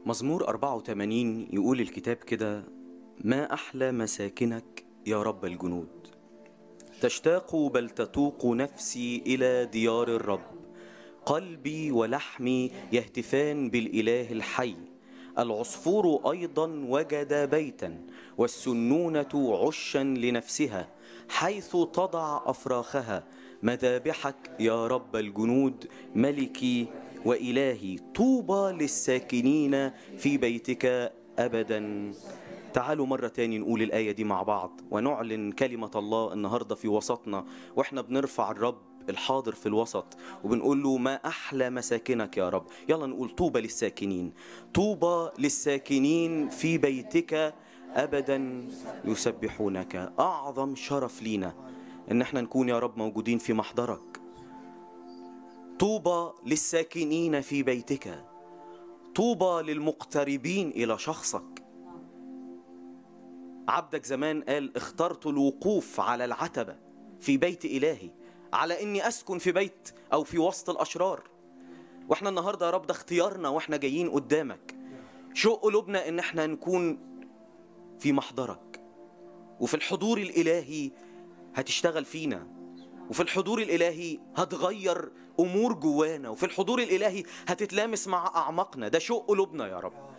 مزمور 84 يقول الكتاب كده ما أحلى مساكنك يا رب الجنود تشتاق بل تتوق نفسي إلى ديار الرب قلبي ولحمي يهتفان بالإله الحي العصفور أيضا وجد بيتا والسنونة عشا لنفسها حيث تضع أفراخها مذابحك يا رب الجنود ملكي وإلهي طوبى للساكنين في بيتك أبدا تعالوا مرة تاني نقول الآية دي مع بعض ونعلن كلمة الله النهاردة في وسطنا وإحنا بنرفع الرب الحاضر في الوسط وبنقول له ما أحلى مساكنك يا رب يلا نقول طوبى للساكنين طوبى للساكنين في بيتك أبدا يسبحونك أعظم شرف لينا إن احنا نكون يا رب موجودين في محضرك طوبى للساكنين في بيتك طوبى للمقتربين إلى شخصك عبدك زمان قال اخترت الوقوف على العتبة في بيت إلهي على إني أسكن في بيت أو في وسط الأشرار وإحنا النهاردة يا رب ده اختيارنا وإحنا جايين قدامك شوق قلوبنا إن إحنا نكون في محضرك وفي الحضور الإلهي هتشتغل فينا وفي الحضور الإلهي هتغير أمور جوانا وفي الحضور الإلهي هتتلامس مع أعماقنا ده شوق قلوبنا يا رب